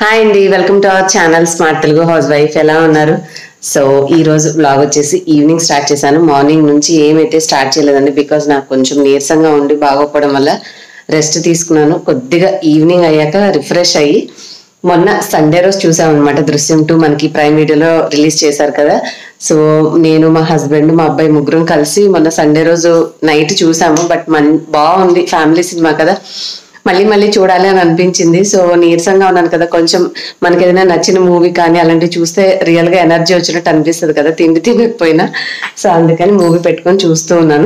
Hi అండి welcome to our channel smart Telugu housewife ఎలా ఉన్నారు సో ఈ రోజు బ్లాగ్ వచ్చేసి ఈవినింగ్ స్టార్ట్ చేశాను మార్నింగ్ నుంచి ఏమైతే స్టార్ట్ చేయలేదండి బికాజ్ నాకు కొంచెం నీరసంగా ఉండి బాగోకపోవడం వల్ల రెస్ట్ తీసుకున్నాను కొద్దిగా ఈవినింగ్ అయ్యాక రిఫ్రెష్ అయ్యి మొన్న సండే రోజు చూసాం అనమాట దృశ్యం టూ మనకి ప్రైమ్ వీడియోలో రిలీజ్ చేశారు కదా సో నేను మా హస్బెండ్ మా అబ్బాయి ముగ్గురం కలిసి మొన్న సండే రోజు నైట్ చూసాము బట్ మన్ బాగుంది ఫ్యామిలీ సినిమా కదా మళ్ళీ మళ్ళీ చూడాలి అని అనిపించింది సో నీరసంగా ఉన్నాను కదా కొంచెం మనకి ఏదైనా నచ్చిన మూవీ కానీ అలాంటివి చూస్తే రియల్ గా ఎనర్జీ వచ్చినట్టు అనిపిస్తుంది కదా తిండి తినకపోయినా సో అందుకని మూవీ పెట్టుకొని చూస్తూ ఉన్నాను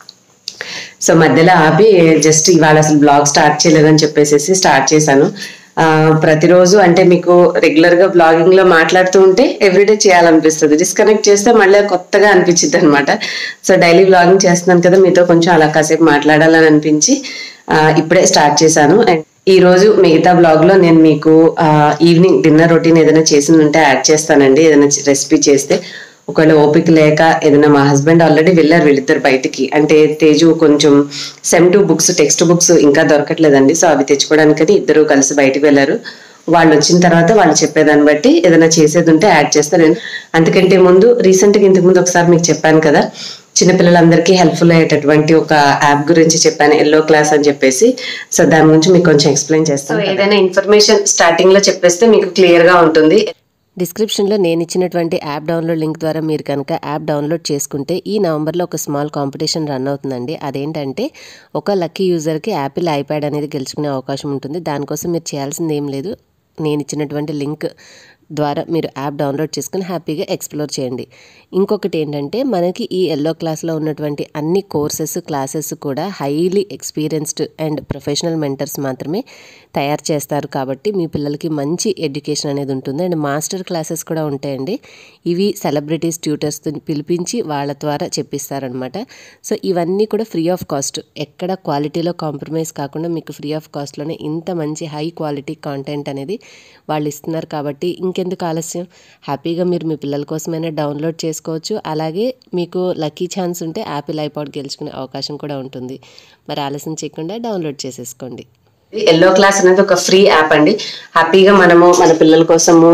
సో మధ్యలో ఆపి జస్ట్ ఇవాళ అసలు బ్లాగ్ స్టార్ట్ చేయలేదని చెప్పేసి స్టార్ట్ చేశాను ఆ, ప్రతిరోజు అంటే మీకు రెగ్యులర్ గా బ్లాగింగ్ లో మాట్లాడుతూ ఉంటే ఎవ్రీడే చేయాలనిపిస్తుంది డిస్కనెక్ట్ చేస్తే మళ్ళీ కొత్తగా అనిపించింది అనమాట సో డైలీ బ్లాగింగ్ చేస్తున్నాను కదా మీతో కొంచెం అలా కాసేపు మాట్లాడాలని అనిపించి ఆ, ఇప్పుడే స్టార్ట్ చేశాను అండ్ ఈ రోజు మిగతా బ్లాగ్ లో నేను మీకు ఈవినింగ్ డిన్నర్ రొటీన్ ఏదైనా చేసి ఉంటే యాడ్ చేస్తానండి ఏదైనా రెసిపీ చేస్తే ఒకవేళ ఓపిక లేక ఏదైనా మా హస్బెండ్ ఆల్రెడీ వెళ్ళారు వీళ్ళిద్దరు బయటికి అంటే తేజు కొంచెం sem two books textbooks ఇంకా దొరకట్లేదండి సో అవి తెచ్చుకోవడానికని ఇద్దరు కలిసి బయటికి వెళ్ళారు వాళ్ళు వచ్చిన తర్వాత వాళ్ళు చెప్పేదాన్ని బట్టి ఏదైనా చేసేది ఉంటే యాడ్ చేస్తాను నేను అంతకంటే ముందు రీసెంట్ గా ఇంతకు ముందు ఒకసారి మీకు చెప్పాను కదా చిన్నపిల్లలందరికీ హెల్ప్ఫుల్ అయ్యేటటువంటి ఒక యాప్ గురించి చెప్పాను ఎల్లో క్లాస్ అని చెప్పేసి సో దాని గురించి మీకు కొంచెం ఎక్స్ప్లెయిన్ చేస్తాను ఏదైనా ఇన్ఫర్మేషన్ స్టార్టింగ్ లో చెప్పేస్తే మీకు క్లియర్ గా ఉంటుంది డిస్క్రిప్షన్లో నేను ఇచ్చినటువంటి యాప్ డౌన్లోడ్ లింక్ ద్వారా మీరు కనుక యాప్ డౌన్లోడ్ చేసుకుంటే ఈ నవంబర్లో ఒక స్మాల్ కాంపిటీషన్ రన్ అవుతుందండి అదేంటంటే ఒక లక్కీ యూజర్కి యాపిల్ ఐప్యాడ్ అనేది గెలుచుకునే అవకాశం ఉంటుంది దానికోసం మీరు చేయాల్సింది ఏం లేదు నేను ఇచ్చినటువంటి లింక్ ద్వారా మీరు యాప్ డౌన్లోడ్ చేసుకుని హ్యాపీగా ఎక్స్ప్లోర్ చేయండి ఇంకొకటి ఏంటంటే మనకి ఈ ఎల్లో క్లాస్లో ఉన్నటువంటి అన్ని కోర్సెస్ క్లాసెస్ కూడా highly experienced and professional mentors మాత్రమే తయారు చేస్తారు కాబట్టి మీ పిల్లలకి మంచి ఎడ్యుకేషన్ అనేది ఉంటుంది అండ్ మాస్టర్ క్లాసెస్ కూడా ఉంటాయండి ఇవి సెలబ్రిటీస్ ట్యూటర్స్ పిలిపించి వాళ్ళ ద్వారా చెప్పిస్తారనమాట సో ఇవన్నీ కూడా ఫ్రీ ఆఫ్ కాస్ట్ ఎక్కడ క్వాలిటీలో కాంప్రమైజ్ కాకుండా మీకు ఫ్రీ ఆఫ్ కాస్ట్లోనే ఇంత మంచి హై క్వాలిటీ కాంటెంట్ అనేది వాళ్ళు ఇస్తున్నారు కాబట్టి ఇంకెందుకు ఆలస్యం హ్యాపీగా మీరు మీ పిల్లల కోసమైనా డౌన్లోడ్ చేసుకోవచ్చు అలాగే మీకు లక్కీ ఛాన్స్ ఉంటే యాపిల్ ఐపాడ్ గెలుచుకునే అవకాశం కూడా ఉంటుంది మరి ఆలస్యం చేయకుండా డౌన్లోడ్ చేసేసుకోండి ఎల్లో క్లాస్ అనేది ఒక ఫ్రీ యాప్ అండి హ్యాపీగా మనము మన పిల్లల కోసము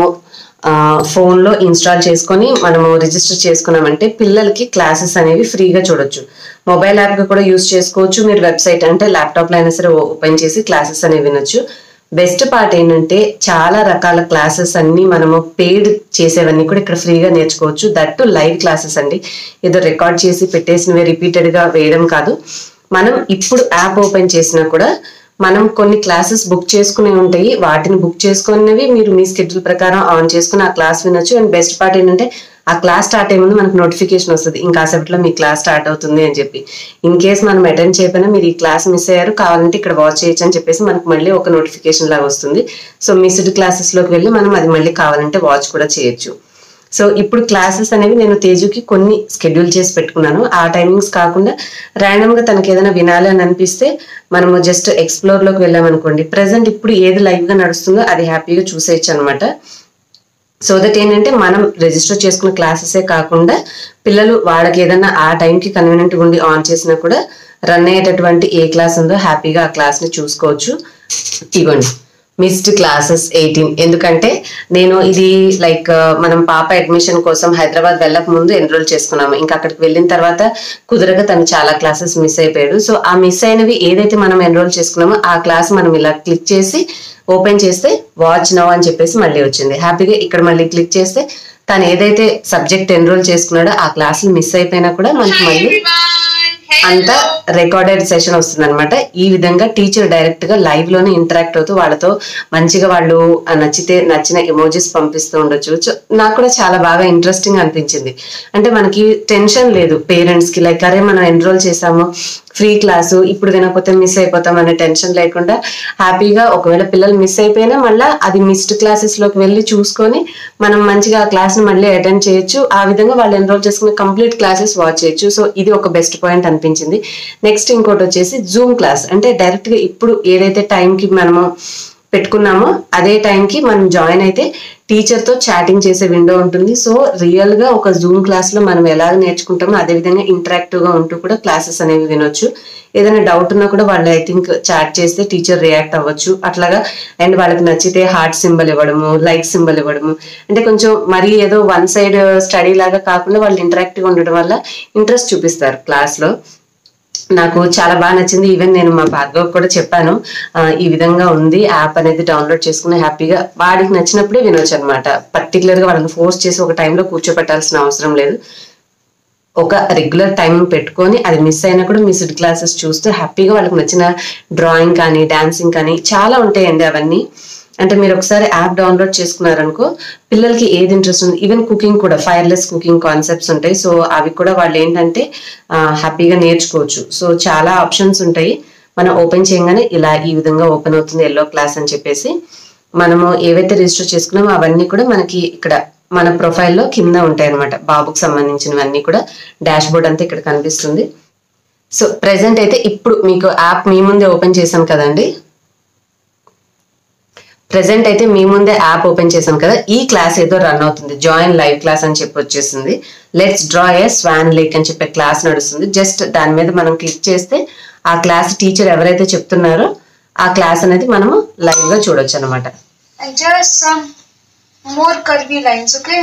ఫోన్ లో ఇన్స్టాల్ చేసుకొని మనము రిజిస్టర్ చేసుకున్నామంటే పిల్లలకి క్లాసెస్ అనేవి ఫ్రీగా చూడొచ్చు మొబైల్ యాప్ గా కూడా యూస్ చేసుకోవచ్చు మీరు వెబ్సైట్ అంటే ల్యాప్టాప్ లో అయినా సరే ఓపెన్ చేసి క్లాసెస్ అనేవి వినొచ్చు బెస్ట్ పార్ట్ ఏంటంటే చాలా రకాల క్లాసెస్ అన్ని మనము పెయిడ్ చేసేవన్నీ కూడా ఇక్కడ ఫ్రీగా నేర్చుకోవచ్చు దట్ లైవ్ క్లాసెస్ అండి ఏదో రికార్డ్ చేసి పెట్టేసినవి రిపీటెడ్ గా వేయడం కాదు మనం ఇప్పుడు యాప్ ఓపెన్ చేసినా కూడా మనం కొన్ని క్లాసెస్ బుక్ చేసుకునే ఉంటాయి వాటిని బుక్ చేసుకున్నవి మీరు మీ స్కెడ్యూల్ ప్రకారం ఆన్ చేసుకుని ఆ క్లాస్ వినొచ్చు అండ్ బెస్ట్ పార్ట్ ఏంటంటే ఆ క్లాస్ స్టార్ట్ అయ్యే ముందు మనకు నోటిఫికేషన్ వస్తుంది ఇంకా కాసేపట్లో మీ క్లాస్ స్టార్ట్ అవుతుంది అని చెప్పి ఇన్ కేస్ మనం అటెండ్ చేయకపోయినా మీరు ఈ క్లాస్ మిస్ అయ్యారు కావాలంటే ఇక్కడ వాచ్ చేయొచ్చు అని చెప్పేసి మనకు మళ్ళీ ఒక నోటిఫికేషన్ లాగా వస్తుంది సో మిస్డ్ క్లాసెస్ లోకి వెళ్ళి మనం అది మళ్ళీ కావాలంటే వాచ్ కూడా చేయొచ్చు సో ఇప్పుడు క్లాసెస్ అనేవి నేను తేజుకి కొన్ని స్కెడ్యూల్ చేసి పెట్టుకున్నాను ఆ టైమింగ్స్ కాకుండా ర్యాండమ్ గా తనకి ఏదైనా వినాలి అని అనిపిస్తే మనము జస్ట్ ఎక్స్ప్లోర్ లోకి వెళ్ళామనుకోండి ప్రెసెంట్ ఇప్పుడు ఏది లైవ్ గా నడుస్తుందో అది హ్యాపీగా చూసేయచ్చు అనమాట సో దట్ ఏంటంటే మనం రిజిస్టర్ చేసుకున్న క్లాసెసే కాకుండా పిల్లలు వాళ్ళకి ఏదైనా ఆ టైంకి కన్వీనియంట్ ఉండి ఆన్ చేసినా కూడా రన్ అయ్యేటటువంటి ఏ క్లాస్ ఉందో హ్యాపీగా ఆ క్లాస్ ని చూసుకోవచ్చు ఇవ్వండి మిస్డ్ క్లాసెస్ ఎయిటీన్ ఎందుకంటే నేను ఇది లైక్ మనం పాప అడ్మిషన్ కోసం హైదరాబాద్ వెళ్ళక ముందు ఎన్రోల్ చేసుకున్నాము ఇంకా అక్కడికి వెళ్ళిన తర్వాత కుదరక తను చాలా క్లాసెస్ మిస్ అయిపోయాడు సో ఆ మిస్ అయినవి ఏదైతే మనం ఎన్రోల్ చేసుకున్నామో ఆ క్లాస్ మనం ఇలా క్లిక్ చేసి ఓపెన్ చేస్తే వాచ్ నవ్ అని చెప్పేసి మళ్ళీ వచ్చింది హ్యాపీగా ఇక్కడ మళ్ళీ క్లిక్ చేస్తే తను ఏదైతే సబ్జెక్ట్ ఎన్రోల్ చేసుకున్నాడో ఆ క్లాసులు మిస్ అయిపోయినా కూడా మనకి మళ్ళీ అంతా రికార్డెడ్ సెషన్ వస్తుంది అనమాట ఈ విధంగా టీచర్ డైరెక్ట్ గా లైవ్ లోనే ఇంటరాక్ట్ అవుతూ వాళ్ళతో మంచిగా వాళ్ళు ఆ నచ్చితే నచ్చిన ఎమోజీస్ పంపిస్తూ ఉండొచ్చు సో నాకు కూడా చాలా బాగా ఇంట్రెస్టింగ్ అనిపించింది అంటే మనకి టెన్షన్ లేదు పేరెంట్స్ కి లైక్ అరే మనం ఎన్రోల్ చేసాము ఫ్రీ క్లాసు ఇప్పుడు వినకపోతే మిస్ అయిపోతాం అనే టెన్షన్ లేకుండా హ్యాపీగా ఒకవేళ పిల్లలు మిస్ అయిపోయినా మళ్ళీ అది మిస్డ్ క్లాసెస్ లోకి వెళ్ళి చూసుకొని మనం మంచిగా ఆ క్లాస్ ని మళ్ళీ అటెండ్ చేయొచ్చు ఆ విధంగా వాళ్ళు ఎన్రోల్ చేసుకుని కంప్లీట్ క్లాసెస్ వాచ్ చేయొచ్చు సో ఇది ఒక బెస్ట్ పాయింట్ అనిపించింది నెక్స్ట్ ఇంకోటి వచ్చేసి జూమ్ క్లాస్ అంటే డైరెక్ట్ గా ఇప్పుడు ఏదైతే టైం కి మనము పెట్టుకున్నామో అదే టైంకి మనం జాయిన్ అయితే టీచర్తో చాటింగ్ చేసే విండో ఉంటుంది సో రియల్ గా ఒక జూమ్ క్లాస్ లో మనం ఎలా నేర్చుకుంటామో అదే విధంగా ఇంటరాక్టివ్ గా ఉంటూ కూడా క్లాసెస్ అనేవి వినొచ్చు ఏదైనా డౌట్ ఉన్నా కూడా వాళ్ళు ఐ థింక్ చాట్ చేస్తే టీచర్ రియాక్ట్ అవ్వచ్చు అట్లాగా అండ్ వాళ్ళకి నచ్చితే హార్ట్ సింబల్ ఇవ్వడము లైక్ సింబల్ ఇవ్వడము అంటే కొంచెం మరీ ఏదో వన్ సైడ్ స్టడీ లాగా కాకుండా వాళ్ళు ఇంటరాక్టివ్ ఉండడం వల్ల ఇంట్రెస్ట్ చూపిస్తారు క్లాస్ లో నాకు చాలా బాగా నచ్చింది ఈవెన్ నేను మా భార్గవ్ కూడా చెప్పాను ఆ, ఈ విధంగా ఉంది యాప్ అనేది డౌన్లోడ్ చేసుకుని హ్యాపీగా వాడికి నచ్చినప్పుడే వినొచ్చు అనమాట పర్టికులర్ గా వాళ్ళని ఫోర్స్ చేసి ఒక టైంలో కూర్చోపెట్టాల్సిన అవసరం లేదు ఒక రెగ్యులర్ టైం పెట్టుకొని అది మిస్ అయినా కూడా మిస్డ్ క్లాసెస్ చూస్తూ హ్యాపీగా వాళ్ళకి నచ్చిన డ్రాయింగ్ కానీ డాన్సింగ్ కానీ చాలా ఉంటాయండి అవన్నీ అంటే మీరు ఒకసారి యాప్ డౌన్లోడ్ చేసుకున్నారనుకో పిల్లలకి ఏది ఇంట్రెస్ట్ ఉంది ఈవెన్ కుకింగ్ కూడా ఫైర్లెస్ కుకింగ్ కాన్సెప్ట్స్ ఉంటాయి సో అవి కూడా వాళ్ళు ఏంటంటే హ్యాపీగా నేర్చుకోవచ్చు సో చాలా ఆప్షన్స్ ఉంటాయి మనం ఓపెన్ చేయగానే ఇలా ఈ విధంగా ఓపెన్ అవుతుంది ఎల్లో క్లాస్ అని చెప్పేసి మనము ఏవైతే రిజిస్టర్ చేసుకున్నామో అవన్నీ కూడా మనకి ఇక్కడ మన ప్రొఫైల్లో కింద ఉంటాయి అనమాట బాబుకి సంబంధించినవన్నీ కూడా డాష్ బోర్డ్ అంతా ఇక్కడ కనిపిస్తుంది సో ప్రెసెంట్ అయితే ఇప్పుడు మీకు యాప్ మీ ముందే ఓపెన్ చేశాను కదండి ప్రెసెంట్ అయితే మీ ముందే యాప్ ఓపెన్ చేశాం కదా ఈ క్లాస్ ఏదో రన్ అవుతుంది జాయిన్ లైవ్ క్లాస్ అని చెప్పి వచ్చేసింది let's draw a swan lake అని చెప్పే క్లాస్ నడుస్తుంది జస్ట్ దాని మీద మనం క్లిక్ చేస్తే ఆ క్లాస్ టీచర్ ఎవరైతే చెప్తున్నారో ఆ క్లాస్ అనేది మనము లైవ్ గా చూడొచ్చు అనమాట And just some more curvy lines, okay?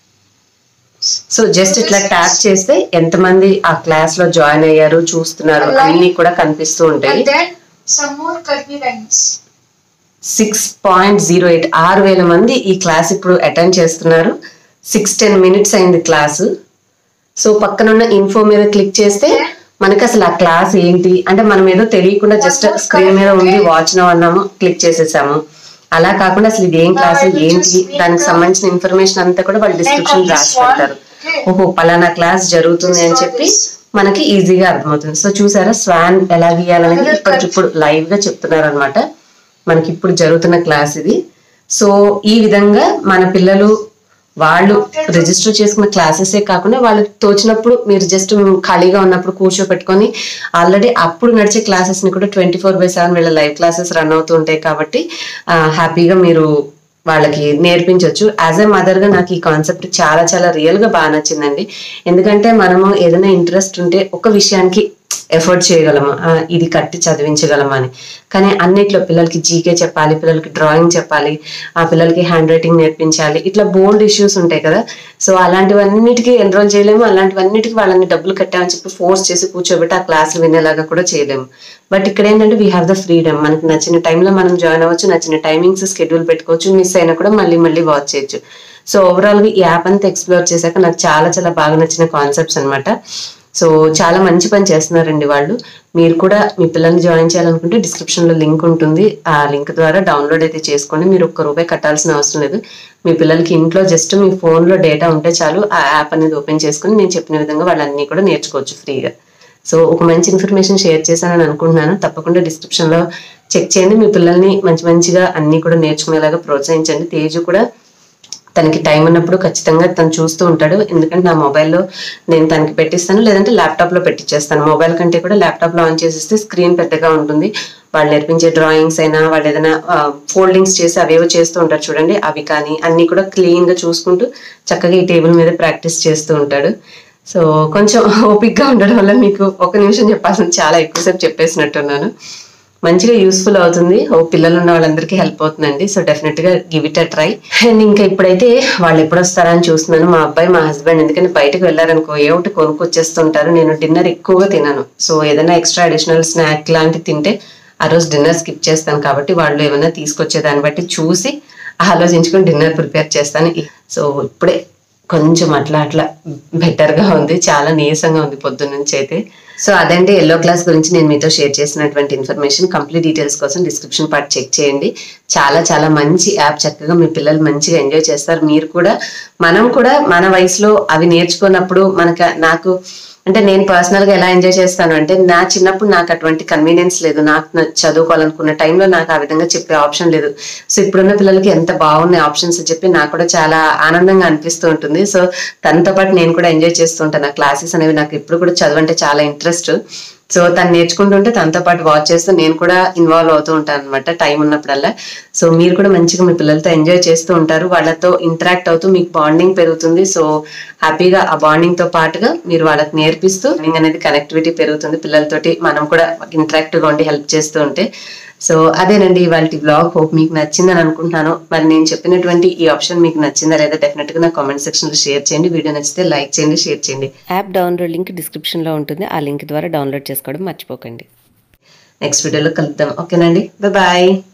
So just ఇట్లా ట్యాప్ చేస్తే ఎంతమంది ఆ క్లాస్ లో జాయిన్ అయ్యారు చూస్తున్నారు అన్ని కూడా కనిపిస్తూ ఉంటాయి And then some more curvy lines. Six point zero eight ఆరు వేల మంది ఈ క్లాస్ ఇప్పుడు అటెండ్ చేస్తున్నారు సిక్స్ టెన్ మినిట్స్ అయింది క్లాసు సో పక్కనున్న ఇన్ఫో మీద క్లిక్ చేస్తే మనకి అసలు ఆ క్లాస్ ఏంటి అంటే మనం ఏదో తెలియకుండా జస్ట్ స్క్రీన్ మీద ఉంది వాచ్ నో అన్నాము క్లిక్ చేసేసాము అలా కాకుండా అసలు ఇది ఏం క్లాస్ ఏంటి దానికి సంబంధించిన ఇన్ఫర్మేషన్ అంతా కూడా వాళ్ళు డిస్క్రిప్షన్ రాసి పెడతారు ఓహో పలానా క్లాస్ జరుగుతుంది అని చెప్పి మనకి ఈజీగా అర్థమవుతుంది సో చూసారా స్వాన్ ఎలా గీయాలనేది ఇప్పుడు ఇప్పుడు లైవ్ గా చెప్తున్నారు అనమాట మనకి ఇప్పుడు జరుగుతున్న క్లాస్ ఇది సో ఈ విధంగా మన పిల్లలు వాళ్ళు రిజిస్టర్ చేసుకున్న క్లాసెసే కాకుండా వాళ్ళకి తోచినప్పుడు మీరు జస్ట్ ఖాళీగా ఉన్నప్పుడు కూర్చోపెట్టుకొని ఆల్రెడీ అప్పుడు నడిచే క్లాసెస్ ని కూడా ట్వంటీ ఫోర్ బై సెవెన్ వీళ్ళ లైవ్ క్లాసెస్ రన్ అవుతూ ఉంటాయి కాబట్టి ఆ, హ్యాపీగా మీరు వాళ్ళకి నేర్పించవచ్చు యాజ్ ఎ మదర్ గా నాకు ఈ కాన్సెప్ట్ చాలా చాలా రియల్ గా బాగా నచ్చిందండి ఎందుకంటే మనము ఏదైనా ఇంట్రెస్ట్ ఉంటే ఒక విషయానికి ఎఫర్ట్ చేయగలమా ఆ, ఇది కట్టి చదివించగలమా అని కానీ అన్నిట్లో పిల్లలకి జీకే చెప్పాలి పిల్లలకి డ్రాయింగ్ చెప్పాలి ఆ పిల్లలకి హ్యాండ్ రైటింగ్ నేర్పించాలి ఇట్లా బోల్డ్ ఇష్యూస్ ఉంటాయి కదా సో అలాంటివన్నిటికీ ఎన్రోల్ చేయలేము అలాంటివన్నిటికీ వాళ్ళని డబ్బులు కట్టామని చెప్పి ఫోర్స్ చేసి కూర్చోబెట్టి ఆ క్లాసులు వినేలాగా కూడా చేయలేము బట్ ఇక్కడ ఏంటంటే వీ హ్యావ్ ద ఫ్రీడమ్ మనకి నచ్చిన టైంలో మనం జాయిన్ అవ్వచ్చు నచ్చిన టైమింగ్స్ స్కెడ్యూల్ పెట్టుకోవచ్చు మిస్ అయినా కూడా మళ్ళీ మళ్ళీ వాచ్ చేయొచ్చు సో ఓవరాల్ గా ఈ యాప్ అంతా ఎక్స్ప్లోర్ చేశాక నాకు చాలా చాలా బాగా నచ్చిన కాన్సెప్ట్స్ అన్నమాట సో చాలా మంచి పని చేస్తున్నారండి వాళ్ళు మీరు కూడా మీ పిల్లల్ని జాయిన్ చేయాలనుకుంటే డిస్క్రిప్షన్ లో లింక్ ఉంటుంది ఆ లింక్ ద్వారా డౌన్లోడ్ అయితే చేసుకోండి మీరు ఒక్క రూపాయి కట్టాల్సిన అవసరం లేదు మీ పిల్లలకి ఇంట్లో జస్ట్ మీ phone లో డేటా ఉంటే చాలు ఆ యాప్ అనేది ఓపెన్ చేసుకుని నేను చెప్పిన విధంగా వాళ్ళన్నీ కూడా నేర్చుకోవచ్చు ఫ్రీగా సో ఒక మంచి ఇన్ఫర్మేషన్ షేర్ చేశానని అనుకుంటున్నాను తప్పకుండా డిస్క్రిప్షన్ లో చెక్ చేయండి మీ పిల్లల్ని మంచి మంచిగా అన్ని కూడా నేర్చుకునేలాగా ప్రోత్సహించండి తేజు కూడా తనకి టైం ఉన్నప్పుడు ఖచ్చితంగా తను చూస్తూ ఉంటాడు ఎందుకంటే నా మొబైల్లో నేను తనకి పెట్టిస్తాను లేదంటే ల్యాప్టాప్ లో పెట్టించేస్తాను మొబైల్ కంటే కూడా ల్యాప్టాప్ లో ఆన్ చేసిస్తే స్క్రీన్ పెద్దగా ఉంటుంది వాళ్ళు నేర్పించే డ్రాయింగ్స్ అయినా వాళ్ళు ఏదైనా ఫోల్డింగ్స్ చేసి అవేవో చేస్తూ ఉంటారు చూడండి అవి కానీ అన్ని కూడా క్లీన్ గా చూసుకుంటూ చక్కగా ఈ టేబుల్ మీద ప్రాక్టీస్ చేస్తూ ఉంటాడు సో కొంచెం ఓపిక్ గా ఉండడం వల్ల మీకు ఒక నిమిషం చెప్పాల్సింది చాలా ఎక్కువసేపు చెప్పేసినట్టున్నాను మంచిగా యూస్ఫుల్ అవుతుంది ఓ పిల్లలు ఉన్న వాళ్ళందరికీ హెల్ప్ అవుతుందండి సో డెఫినెట్ గా give it a try and ఇంకా ఇప్పుడైతే వాళ్ళు ఎప్పుడు వస్తారా అని చూస్తున్నాను మా అబ్బాయి మా హస్బెండ్ ఎందుకంటే బయటకు వెళ్ళారనుకో ఏ ఒకటి కొనుక్కొచ్చేస్తుంటారు నేను డిన్నర్ ఎక్కువగా తినాను సో ఏదైనా ఎక్స్ట్రా అడిషనల్ స్నాక్ లాంటివి తింటే ఆ రోజు డిన్నర్ స్కిప్ చేస్తాను కాబట్టి వాళ్ళు ఏమైనా తీసుకొచ్చే దాన్ని బట్టి చూసి ఆలోచించుకొని డిన్నర్ ప్రిపేర్ చేస్తాను సో ఇప్పుడే కొంచెం అట్లా అట్లా బెటర్ గా ఉంది చాలా నీరసంగా ఉంది పొద్దున్న నుంచి అయితే సో అదండి ఎల్లో క్లాస్ గురించి నేను మీతో షేర్ చేసినటువంటి ఇన్ఫర్మేషన్ కంప్లీట్ డీటెయిల్స్ కోసం డిస్క్రిప్షన్ పార్ట్ చెక్ చేయండి చాలా చాలా మంచి యాప్ చక్కగా మీ పిల్లలు మంచిగా ఎంజాయ్ చేస్తారు మీరు కూడా మనం కూడా మన వయసులో అవి నేర్చుకున్నప్పుడు మనకు నాకు అంటే నేను పర్సనల్ గా ఎలా ఎంజాయ్ చేస్తాను అంటే నా చిన్నప్పుడు నాకు అటువంటి కన్వీనియన్స్ లేదు నాకు నా- చదువుకోవాలనుకున్న టైంలో నాకు ఆ విధంగా చెప్పే ఆప్షన్ లేదు సో ఇప్పుడున్న పిల్లలకి ఎంత బాగున్నాయి ఆప్షన్స్ అని చెప్పి నాకు కూడా చాలా ఆనందంగా అనిపిస్తూ ఉంటుంది సో తనతో పాటు నేను కూడా ఎంజాయ్ చేస్తూ ఉంటాను ఆ క్లాసెస్ అనేవి నాకు ఇప్పుడు కూడా చదువు అంటే చాలా ఇంట్రెస్ట్ సో తను నేర్చుకుంటుంటే తనతో పాటు వాచ్ చేస్తూ నేను కూడా ఇన్వాల్వ్ అవుతూ ఉంటాను అనమాట టైం ఉన్నప్పుడల్లా సో మీరు కూడా మంచిగా మీ పిల్లలతో ఎంజాయ్ చేస్తూ ఉంటారు వాళ్ళతో ఇంటరాక్ట్ అవుతూ మీకు బాండింగ్ పెరుగుతుంది సో హ్యాపీగా ఆ బాండింగ్ తో పాటుగా మీరు వాళ్ళకి నేర్పిస్తూ bonding అనేది కనెక్టివిటీ పెరుగుతుంది పిల్లలతోటి మనం కూడా ఇంటరాక్టివ్ గా ఉండి హెల్ప్ చేస్తూ ఉంటే సో అదేనండి ఇవాళ బ్లాగ్ హోప్ మీకు నచ్చిందని అనుకుంటున్నాను మరి నేను చెప్పినటువంటి ఈ ఆప్షన్ మీకు నచ్చిందా లేదా డెఫినెట్ గా నా కామెంట్ సెక్షన్ లో షేర్ చేయండి వీడియో నచ్చితే లైక్ చేయండి షేర్ చేయండి యాప్ డౌన్లోడ్ లింక్ డిస్క్రిప్షన్లో ఉంటుంది ఆ లింక్ ద్వారా డౌన్లోడ్ చేసుకోవడం మర్చిపోకండి నెక్స్ట్ వీడియోలో కలుద్దాం ఓకేనండి బాయ్